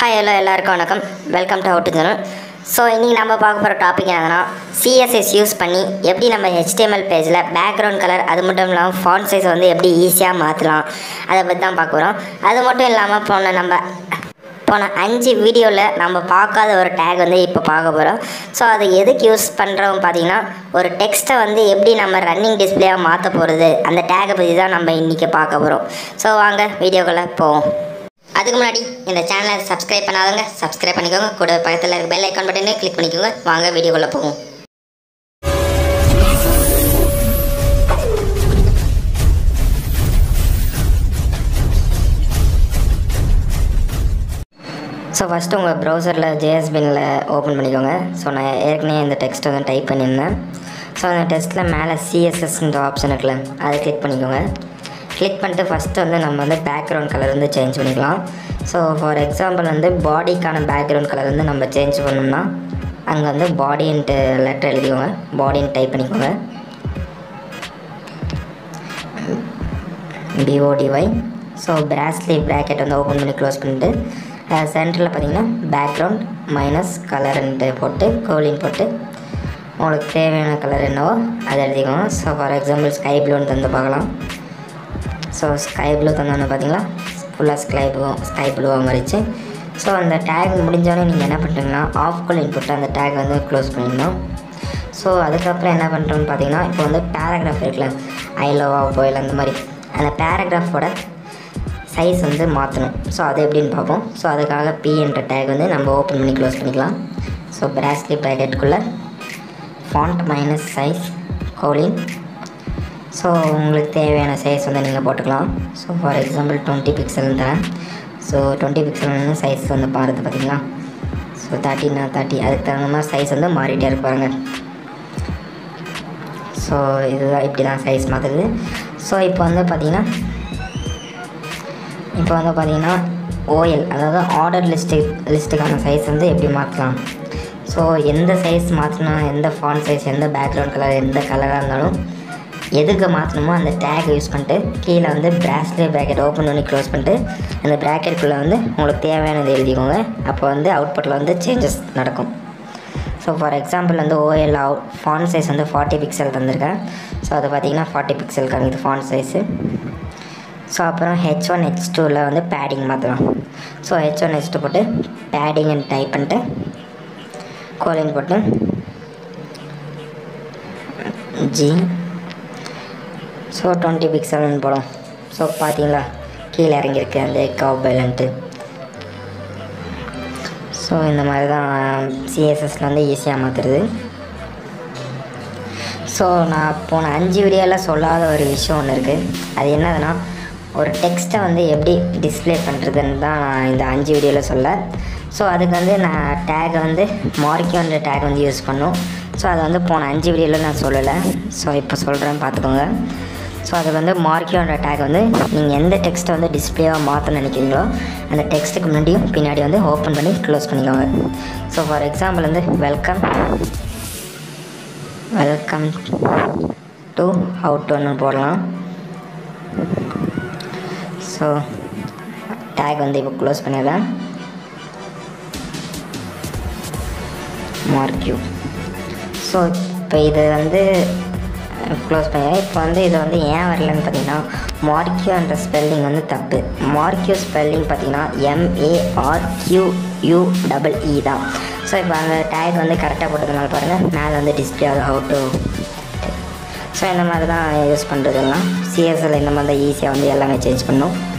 hi hello எல்லாருக்கும் வணக்கம் welcome to our channel so இன்றைக்கி நம்ம பார்க்க போகிற டாபிக் என்னன்னா சிஎஸ்எஸ் யூஸ் பண்ணி எப்படி நம்ம ஹெச்டிஎம்எல் பேஜில் பேக்ரவுண்ட் கலர் அது மட்டும் இல்லாமல் ஃபாண்ட் சைஸ் வந்து எப்படி ஈஸியாக மாற்றலாம் அதை பற்றி தான் பார்க்க போகிறோம் அது மட்டும் இல்லாமல் போன நம்ம போன அஞ்சு வீடியோவில் நம்ம பார்க்காத ஒரு டேக் வந்து இப்போ பார்க்க போகிறோம் ஸோ அது எதுக்கு யூஸ் பண்ணுறோம் பார்த்தீங்கன்னா ஒரு டெக்ஸ்ட்டை வந்து எப்படி நம்ம ரன்னிங் டிஸ்பிளேயாக மாற்ற போகிறது அந்த டேக்கை பற்றி தான் நம்ம இன்றைக்கி பார்க்க போகிறோம் ஸோ வாங்க வீடியோக்குள்ளே போவோம் அதுக்கு முன்னாடி இந்த சேனலை சப்ஸ்கிரைப் பண்ணாதவங்க சப்ஸ்கிரைப் பண்ணிக்கோங்க கூட பக்கத்தில் இருக்க பெல் ஐக்கான் பட்டனே கிளிக் பண்ணிக்கோங்க வாங்க வீடியோக்குள்ளே போவோம் ஸோ ஃபஸ்ட்டு உங்கள் ப்ரௌசரில் ஜேஎஸ்பினில் ஓப்பன் பண்ணிக்கோங்க ஸோ நான் ஏற்கனவே இந்த டெக்ஸ்ட் வந்து டைப் பண்ணியிருந்தேன் ஸோ அந்த டெக்ஸ்ட்டில் மேலே சிஎஸ்எஸ்ன்ற ஆப்ஷன் இருக்குல்ல அதை கிளிக் பண்ணிக்கோங்க கிளிக் பண்ணிட்டு ஃபஸ்ட்டு வந்து நம்ம வந்து பேக்ரவுண்ட் கலர் வந்து சேஞ்ச் பண்ணிக்கலாம் ஸோ ஃபார் எக்ஸாம்பிள் வந்து பாடிக்கான பேக்ரவுண்ட் கலர் வந்து நம்ம சேஞ்ச் பண்ணோம்னா அங்கே வந்து பாடின்ட்டு லெட்டர் எழுதிக்கோங்க பாடின்னு டைப் பண்ணிக்கோங்க பிஓடிஒய் ஸோ பிராஸ்லி ப்ராக்கெட் வந்து ஓப்பன் பண்ணி க்ளோஸ் பண்ணிட்டு சென்டரில் பார்த்தீங்கன்னா பேக்ரவுண்ட் மைனஸ் கலர்ன்ட்டு போட்டு கோலிங் போட்டு உங்களுக்கு தேவையான கலர் என்னவோ அதை எழுதிக்கோங்க ஸோ ஃபார் எக்ஸாம்பிள் ஸ்கை ப்ளூன்னு தந்து பார்க்கலாம் ஸோ ஸ்கை ப்ளூ தந்தோன்னு பார்த்தீங்களா ஃபுல்லாக ஸ்கை ப்ளூ ஸ்கை ப்ளூவாக மாறிச்சு ஸோ அந்த டேக் முடிஞ்சோடனே நீங்கள் என்ன பண்ணுறீங்கன்னா ஆஃப் கோலிங் போட்டு அந்த டேக் வந்து க்ளோஸ் பண்ணிடணும் ஸோ அதுக்கப்புறம் என்ன பண்ணுறோன்னு பார்த்தீங்கன்னா இப்போ வந்து பேராகிராஃப் இருக்குல்ல ஐ லவ் ஆஃப் பாயில் அந்த மாதிரி அந்த பேராகிராஃபோட சைஸ் வந்து மாற்றணும் ஸோ அது எப்படின்னு பார்ப்போம் ஸோ அதுக்காக பி என்ற டேக் வந்து நம்ம ஓப்பன் பண்ணி க்ளோஸ் பண்ணிக்கலாம் ஸோ பிராஸ்லி ப்ராக்கெட்டுக்குள்ளே font minus size colon so உங்களுக்கு தேவையான சைஸ் வந்து நீங்கள் போட்டுக்கலாம் ஸோ ஃபார் எக்ஸாம்பிள் டுவெண்ட்டி பிக்சல்னு தரேன் ஸோ டுவெண்ட்டி பிக்சல்னு சைஸ் வந்து பாருது பார்த்தீங்களா ஸோ தேர்ட்டினா தேர்ட்டி அதுக்கு தகுந்த மாதிரி சைஸ் வந்து மாறிட்டே இருப்பாங்க ஸோ இதுதான் இப்படி தான் சைஸ் மாற்றுது ஸோ இப்போ வந்து பார்த்திங்கன்னா இப்போ வந்து பார்த்திங்கன்னா ஓஎல் அதாவது ஆர்டர் லிஸ்ட்டு லிஸ்ட்டுக்கான சைஸ் வந்து எப்படி மாற்றலாம் ஸோ எந்த சைஸ் மாற்றினா எந்த ஃபாண்ட் சைஸ் எந்த பேக்ரவுண்ட் கலர் எந்த கலராக இருந்தாலும் எதுக்கு மாற்றணுமோ அந்த டேக் யூஸ் பண்ணிட்டு கீழே வந்து பிராஸ்லே ப்ராக்கெட் ஓப்பன் பண்ணி க்ளோஸ் பண்ணிட்டு அந்த ப்ராக்கெட்டுக்குள்ளே வந்து உங்களுக்கு தேவையானது எழுதிக்கோங்க அப்போ வந்து அவுட்புட்டில் வந்து சேஞ்சஸ் நடக்கும் ஸோ ஃபார் எக்ஸாம்பிள் வந்து ஓஎல் அவுட் ஃபாண்ட் சைஸ் வந்து ஃபார்ட்டி பிக்சல் தந்திருக்கேன் ஸோ அது பார்த்தீங்கன்னா ஃபார்ட்டி பிக்சல் காமிக்குது ஃபாண்ட் சைஸு ஸோ அப்புறம் ஹெச் ஒன் ஹெச் டூவில் வந்து பேடிங் மாற்றலாம் so H one H two போட்டு பேடிங்னு டைப் பண்ணிட்டு கோலின் போட்டு ஜி ஸோ டுவெண்ட்டி பிக்சல்னு போடும் ஸோ பார்த்தீங்களா கீழே இறங்கியிருக்கு அந்த கவுபைலன்ட்டு ஸோ இந்த மாதிரி தான் சிஎஸ்எஸில் வந்து ஈஸியாக மாற்றுறது ஸோ நான் போன அஞ்சு வீடியோவில் சொல்லாத ஒரு விஷயம் ஒன்று இருக்குது அது என்னதுன்னா ஒரு டெக்ஸ்ட்டை வந்து எப்படி டிஸ்பிளே பண்ணுறதுன்னு தான் நான் இந்த அஞ்சு வீடியோவில் சொல்ல ஸோ அதுக்கு வந்து நான் டேக் வந்து மார்க்கியோன்ற டேக் வந்து யூஸ் பண்ணோம் ஸோ அதை வந்து போன அஞ்சு வீடியோவில் நான் சொல்லலை ஸோ இப்போ சொல்கிறேன் பார்த்துக்கோங்க ஸோ அதுக்கு வந்து மார்க்கியோன்ற டேக் வந்து நீங்கள் எந்த டெக்ஸ்ட்டை வந்து டிஸ்பிளேவாக மாற்ற நினைக்கிறீங்களோ அந்த டெக்ஸ்ட்டுக்கு முன்னாடியும் பின்னாடி வந்து ஓப்பன் பண்ணி க்ளோஸ் பண்ணிக்கோங்க ஸோ ஃபார் எக்ஸாம்பிள் வந்து வெல்கம் வெல்கம் டு ஹவு டுன்னு போடலாம் ஸோ டேக் வந்து இப்போ க்ளோஸ் பண்ணிடுறேன் மார்க்யூ ஸோ இப்போ இது வந்து க்ளோஸ் பண்ணிடுறேன் இப்போ வந்து இது வந்து ஏன் வரலன்னு பார்த்தீங்கன்னா மார்க்யூன்ற ஸ்பெல்லிங் வந்து தப்பு மார்க்யூ ஸ்பெல்லிங் பார்த்தீங்கன்னா எம்ஏஆர்கியூ யூ டபுள் இ தான் ஸோ இப்போ அந்த டேக் வந்து கரெக்டாக போட்டதுனால பாருங்கள் மேலே வந்து டிஸ்பிளே ஆகுது ஹவு டு ஸோ இந்த மாதிரி தான் யூஸ் பண்ணுறதெல்லாம் சிஎஸ்எல் இந்த மாதிரி தான் ஈஸியாக வந்து எல்லாமே சேஞ்ச் பண்ணும்